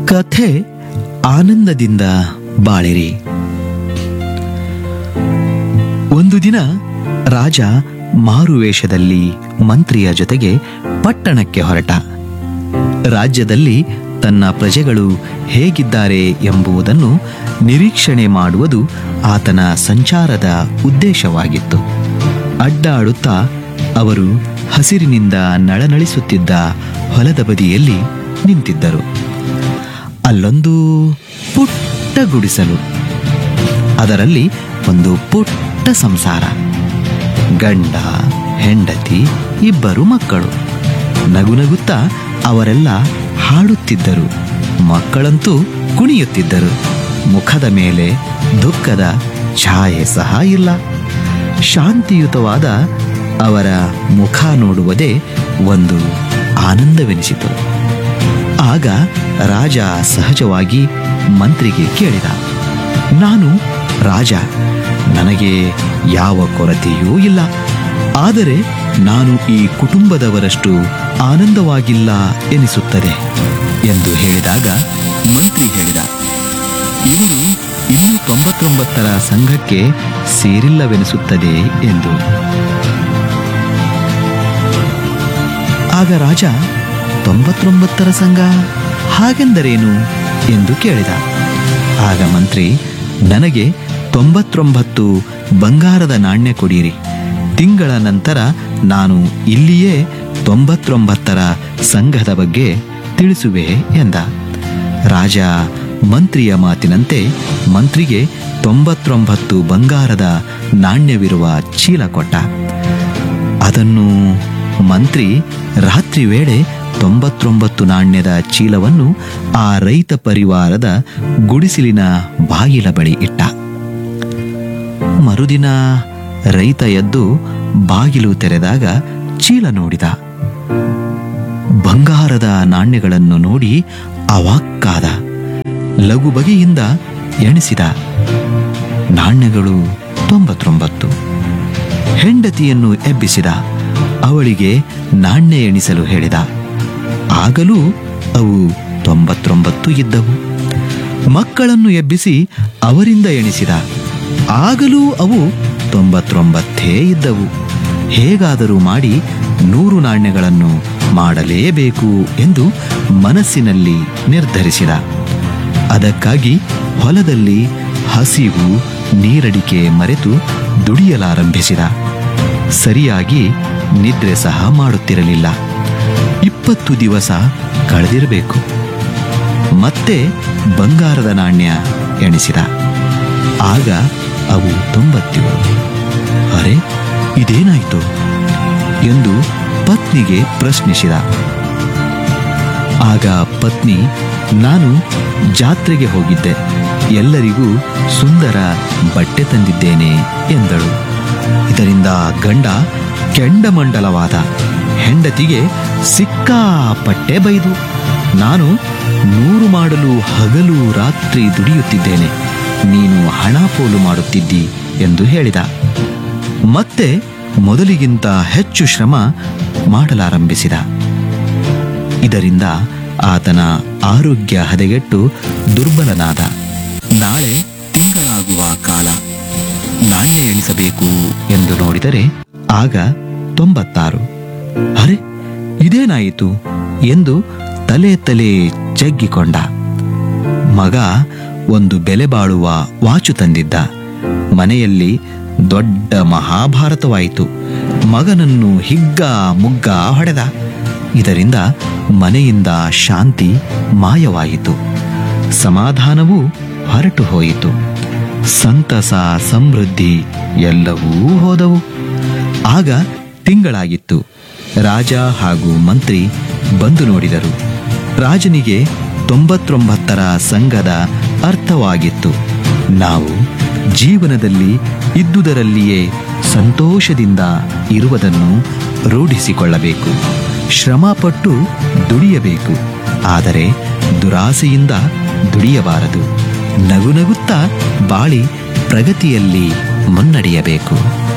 ಕಥೆ ಆನಂದದಿಂದ ಬಾಳಿರಿ ಒಂದು ದಿನ ರಾಜ ಮಾರುವೇಷದಲ್ಲಿ ಮಂತ್ರಿಯ ಜೊತೆಗೆ ಪಟ್ಟಣಕ್ಕೆ ಹೊರಟ ರಾಜ್ಯದಲ್ಲಿ ತನ್ನ ಪ್ರಜೆಗಳು ಹೇಗಿದ್ದಾರೆ ಎಂಬುದನ್ನು ನಿರೀಕ್ಷಣೆ ಮಾಡುವುದು ಆತನ ಸಂಚಾರದ ಉದ್ದೇಶವಾಗಿತ್ತು ಅಡ್ಡಾಡುತ್ತಾ ಅವರು ಹಸಿರಿನಿಂದ ನಳನಳಿಸುತ್ತಿದ್ದ ಹೊಲದ ಬದಿಯಲ್ಲಿ ನಿಂತಿದ್ದರು ಅಲ್ಲೊಂದು ಪುಟ್ಟ ಗುಡಿಸಲು ಅದರಲ್ಲಿ ಒಂದು ಪುಟ್ಟ ಸಂಸಾರ ಗಂಡ ಹೆಂಡತಿ ಇಬ್ಬರು ಮಕ್ಕಳು ನಗುನಗುತ್ತಾ ಅವರೆಲ್ಲ ಹಾಡುತ್ತಿದ್ದರು ಮಕ್ಕಳಂತೂ ಕುಣಿಯುತ್ತಿದ್ದರು ಮುಖದ ಮೇಲೆ ದುಃಖದ ಛಾಯೆ ಸಹ ಇಲ್ಲ ಶಾಂತಿಯುತವಾದ ಅವರ ಮುಖ ನೋಡುವುದೇ ಒಂದು ಆನಂದವೆನಿಸಿತು ಆಗ ರಾಜ ಸಹಜವಾಗಿ ಮಂತ್ರಿಗೆ ಕೇಳಿದ ನಾನು ರಾಜ ನನಗೆ ಯಾವ ಕೊರತೆಯೂ ಇಲ್ಲ ಆದರೆ ನಾನು ಈ ಕುಟುಂಬದವರಷ್ಟು ಆನಂದವಾಗಿಲ್ಲ ಎನಿಸುತ್ತದೆ ಎಂದು ಹೇಳಿದಾಗ ಮಂತ್ರಿ ಹೇಳಿದ ಇವರು ಇನ್ನೂ ತೊಂಬತ್ತೊಂಬತ್ತರ ಸಂಘಕ್ಕೆ ಸೇರಿಲ್ಲವೆನಿಸುತ್ತದೆ ಎಂದು ಆಗ ರಾಜ ತೊಂಬತ್ತೊಂಬತ್ತರ ಸಂಘ ಹಾಗೆಂದರೇನು ಎಂದು ಕೇಳಿದ ಆಗ ಮಂತ್ರಿ ನನಗೆ ತೊಂಬತ್ತೊಂಬತ್ತು ಬಂಗಾರದ ನಾಣ್ಯ ಕೊಡಿರಿ ತಿಂಗಳ ನಂತರ ನಾನು ಇಲ್ಲಿಯೇ ತೊಂಬತ್ತೊಂಬತ್ತರ ಸಂಘದ ಬಗ್ಗೆ ತಿಳಿಸುವೆ ಎಂದ ರಾಜ ಮಂತ್ರಿಯ ಮಾತಿನಂತೆ ಮಂತ್ರಿಗೆ ತೊಂಬತ್ತೊಂಬತ್ತು ಬಂಗಾರದ ನಾಣ್ಯವಿರುವ ಚೀಲ ಕೊಟ್ಟ ಅದನ್ನು ಮಂತ್ರಿ ರಾತ್ರಿ ವೇಳೆ ತೊಂಬತ್ತೊಂಬತ್ತು ನಾಣ್ಯದ ಚೀಲವನ್ನು ಆ ರೈತ ಪರಿವಾರದ ಗುಡಿಸಿಲಿನ ಬಾಗಿಲ ಬಳಿ ಇಟ್ಟ ಮರುದಿನ ರೈತ ಎದ್ದು ಬಾಗಿಲು ತೆರೆದಾಗ ಚೀಲ ನೋಡಿದ ಬಂಗಾರದ ನಾಣ್ಯಗಳನ್ನು ನೋಡಿ ಅವಾಕ್ಕಾದ ಲಘು ಬಗೆಯಿಂದ ಎಣಿಸಿದ ನಾಣ್ಯಗಳು ತೊಂಬತ್ತೊಂಬತ್ತು ಹೆಂಡತಿಯನ್ನು ಎಬ್ಬಿಸಿದ ಅವಳಿಗೆ ನಾಣ್ಯ ಎಣಿಸಲು ಹೇಳಿದ ಆಗಲೂ ಅವು ತೊಂಬತ್ತೊಂಬತ್ತು ಇದ್ದವು ಮಕ್ಕಳನ್ನು ಎಬ್ಬಿಸಿ ಅವರಿಂದ ಎಣಿಸಿದ ಆಗಲೂ ಅವು ತೊಂಬತ್ತೊಂಬತ್ತೇ ಇದ್ದವು ಹೇಗಾದರೂ ಮಾಡಿ ನೂರು ನಾಣ್ಯಗಳನ್ನು ಮಾಡಲೇಬೇಕು ಎಂದು ಮನಸ್ಸಿನಲ್ಲಿ ನಿರ್ಧರಿಸಿದ ಅದಕ್ಕಾಗಿ ಹೊಲದಲ್ಲಿ ಹಸಿವು ನೀರಡಿಕೆ ಮರೆತು ದುಡಿಯಲಾರಂಭಿಸಿದ ಸರಿಯಾಗಿ ನಿದ್ರೆ ಸಹ ಮಾಡುತ್ತಿರಲಿಲ್ಲ ಇಪ್ಪತ್ತು ದಿವಸ ಕಳೆದಿರಬೇಕು ಮತ್ತೆ ಬಂಗಾರದ ನಾಣ್ಯ ಎಣಿಸಿದ ಆಗ ಅವು ತೊಂಬತ್ತೇಳು ಅರೆ ಇದೇನಾಯಿತು ಎಂದು ಪತ್ನಿಗೆ ಪ್ರಶ್ನಿಸಿದ ಆಗ ಪತ್ನಿ ನಾನು ಜಾತ್ರೆಗೆ ಹೋಗಿದ್ದೆ ಎಲ್ಲರಿಗೂ ಸುಂದರ ಬಟ್ಟೆ ತಂದಿದ್ದೇನೆ ಎಂದಳು ಇದರಿಂದ ಗಂಡ ಕೆಂಡಮಂಡಲವಾದ ಹೆಂಡತಿಗೆ ಸಿಕ್ಕಾಪಟ್ಟೆ ಬೈದು ನಾನು ನೂರು ಮಾಡಲು ಹಗಲು ರಾತ್ರಿ ದುಡಿಯುತ್ತಿದ್ದೇನೆ ನೀನು ಹಣ ಪೋಲು ಮಾಡುತ್ತಿದ್ದಿ ಎಂದು ಹೇಳಿದ ಮತ್ತೆ ಮೊದಲಿಗಿಂತ ಹೆಚ್ಚು ಶ್ರಮ ಮಾಡಲಾರಂಭಿಸಿದ ಇದರಿಂದ ಆತನ ಆರೋಗ್ಯ ಹದಗೆಟ್ಟು ದುರ್ಬಲನಾದ ನಾಳೆ ತಿಂಗಳಾಗುವ ಕಾಲ ನಾಣ್ಯ ಎಣಿಸಬೇಕು ಎಂದು ನೋಡಿದರೆ ಆಗ ತೊಂಬತ್ತಾರು ಅರೆ ಇದೇನಾಯಿತು ಎಂದು ತಲೆ ತಲೆ ಜಗ್ಗಿಕೊಂಡ ಮಗ ಒಂದು ಬೆಲೆ ಬಾಳುವ ವಾಚು ತಂದಿದ್ದ ಮನೆಯಲ್ಲಿ ದೊಡ್ಡ ಮಹಾಭಾರತವಾಯಿತು ಮಗನನ್ನು ಹಿಗ್ಗ ಮುಗ್ಗ ಹೊಡೆದ ಇದರಿಂದ ಮನೆಯಿಂದ ಶಾಂತಿ ಮಾಯವಾಯಿತು ಸಮಾಧಾನವೂ ಹೊರಟು ಹೋಯಿತು ಸಂತಸ ಸಮೃದ್ಧಿ ಎಲ್ಲವೂ ಹೋದವು ಆಗ ತಿಂಗಳಾಗಿತ್ತು ರಾಜ ಹಾಗೂ ಮಂತ್ರಿ ಬಂದು ನೋಡಿದರು ರಾಜನಿಗೆ ತೊಂಬತ್ತೊಂಬತ್ತರ ಸಂಘದ ಅರ್ಥವಾಗಿತ್ತು ನಾವು ಜೀವನದಲ್ಲಿ ಇದ್ದುದರಲ್ಲಿಯೇ ಸಂತೋಷದಿಂದ ಇರುವುದನ್ನು ರೂಢಿಸಿಕೊಳ್ಳಬೇಕು ಶ್ರಮಪಟ್ಟು ದುಡಿಯಬೇಕು ಆದರೆ ದುರಾಸೆಯಿಂದ ದುಡಿಯಬಾರದು ನಗುನಗುತ್ತಾ ಬಾಳಿ ಪ್ರಗತಿಯಲ್ಲಿ ಮುನ್ನಡೆಯಬೇಕು